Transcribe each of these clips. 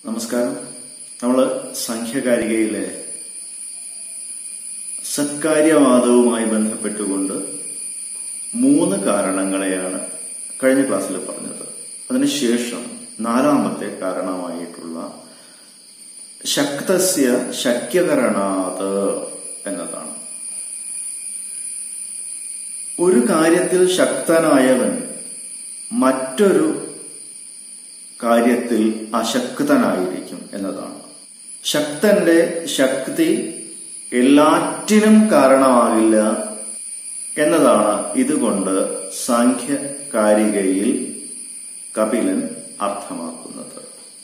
നമസ്കാരം നമ്മൾ സംഖ്യകാരികയിലെ സത്കാര്യവാദവുമായി ബന്ധപ്പെട്ടുകൊണ്ട് മൂന്ന് കാരണങ്ങളെയാണ് കഴിഞ്ഞ ക്ലാസ്സിൽ പറഞ്ഞത് അതിനുശേഷം നാലാമത്തെ കാരണമായിട്ടുള്ള ശക്തസ്യ ശക്യകരണാത് എന്നതാണ് ഒരു കാര്യത്തിൽ ശക്തനായവൻ മറ്റൊരു കാര്യത്തിൽ അശക്തനായിരിക്കും എന്നതാണ് ശക്തന്റെ ശക്തി എല്ലാറ്റിനും കാരണമാകില്ല എന്നതാണ് ഇതുകൊണ്ട് സാഖ്യകാരികയിൽ കപിലൻ അർത്ഥമാക്കുന്നത്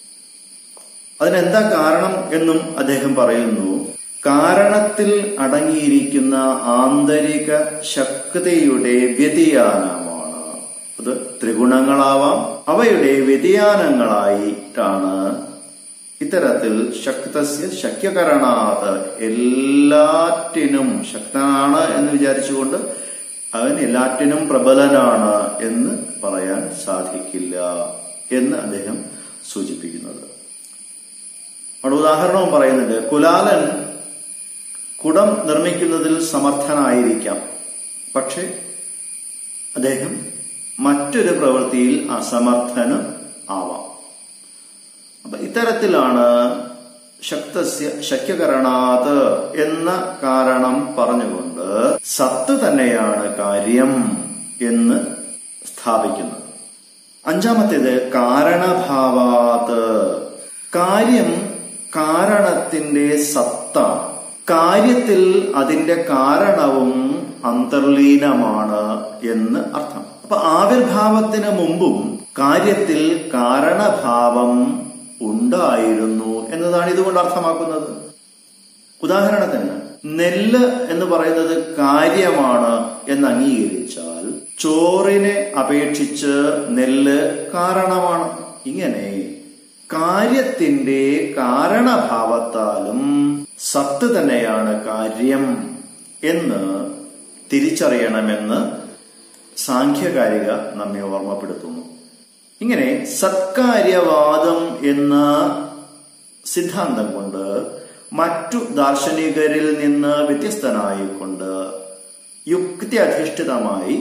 അതിനെന്താ കാരണം എന്നും അദ്ദേഹം പറയുന്നു കാരണത്തിൽ അടങ്ങിയിരിക്കുന്ന ആന്തരിക ശക്തിയുടെ വ്യതിയാനമാണ് അത് ത്രിഗുണങ്ങളാവാം അവയുടെ വ്യതിയാനങ്ങളായിട്ടാണ് ഇത്തരത്തിൽ ശക്തസ്യ ശക്യകരണാത് എല്ലാറ്റിനും ശക്തനാണ് എന്ന് വിചാരിച്ചുകൊണ്ട് അവൻ എല്ലാറ്റിനും പ്രബലനാണ് എന്ന് പറയാൻ സാധിക്കില്ല എന്ന് അദ്ദേഹം സൂചിപ്പിക്കുന്നത് അവിടെ ഉദാഹരണവും പറയുന്നുണ്ട് കുലാലൻ കുടം നിർമ്മിക്കുന്നതിൽ സമർത്ഥനായിരിക്കാം പക്ഷെ അദ്ദേഹം മറ്റൊരു പ്രവൃത്തിയിൽ അസമർത്ഥന് ആവാം അപ്പൊ ഇത്തരത്തിലാണ് ശക്തസ്യ ശക്യകരണാത് എന്ന കാരണം പറഞ്ഞുകൊണ്ട് സത്ത് തന്നെയാണ് കാര്യം എന്ന് സ്ഥാപിക്കുന്നത് അഞ്ചാമത്തേത് കാരണഭാവാത് കാര്യം കാരണത്തിന്റെ സത്താണ് കാര്യത്തിൽ അതിന്റെ കാരണവും അന്തർലീനമാണ് എന്ന് അർത്ഥം അപ്പൊ ആവിർഭാവത്തിന് മുമ്പും കാര്യത്തിൽ കാരണഭാവം ഉണ്ടായിരുന്നു എന്നതാണ് ഇതുകൊണ്ട് അർത്ഥമാക്കുന്നത് ഉദാഹരണത്തിന് നെല്ല് എന്ന് പറയുന്നത് കാര്യമാണ് എന്ന് അംഗീകരിച്ചാൽ ചോറിനെ അപേക്ഷിച്ച് നെല്ല് കാരണമാണ് ഇങ്ങനെ കാര്യത്തിന്റെ കാരണഭാവത്താലും സത്ത് തന്നെയാണ് കാര്യം എന്ന് തിരിച്ചറിയണമെന്ന് സാഖ്യകാരിക നമ്മെ ഓർമ്മപ്പെടുത്തുന്നു ഇങ്ങനെ സത്കാര്യവാദം എന്ന സിദ്ധാന്തം കൊണ്ട് മറ്റു ദാർശനികരിൽ നിന്ന് വ്യത്യസ്തനായിക്കൊണ്ട് യുക്തി അധിഷ്ഠിതമായി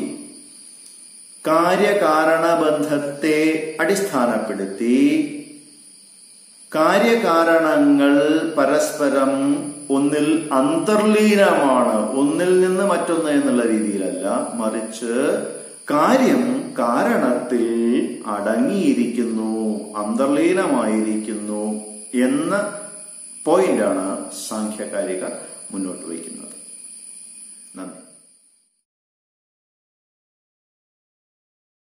കാര്യകാരണബന്ധത്തെ അടിസ്ഥാനപ്പെടുത്തി കാര്യകാരണങ്ങൾ പരസ്പരം ഒന്നിൽ അന്തർലീനമാണ് ഒന്നിൽ നിന്ന് മറ്റൊന്ന് എന്നുള്ള രീതിയിലല്ല മറിച്ച് കാര്യം കാരണത്തിൽ അടങ്ങിയിരിക്കുന്നു അന്തർലീനമായിരിക്കുന്നു എന്ന പോയിന്റാണ് സാഖ്യകാരിക മുന്നോട്ട് വയ്ക്കുന്നത്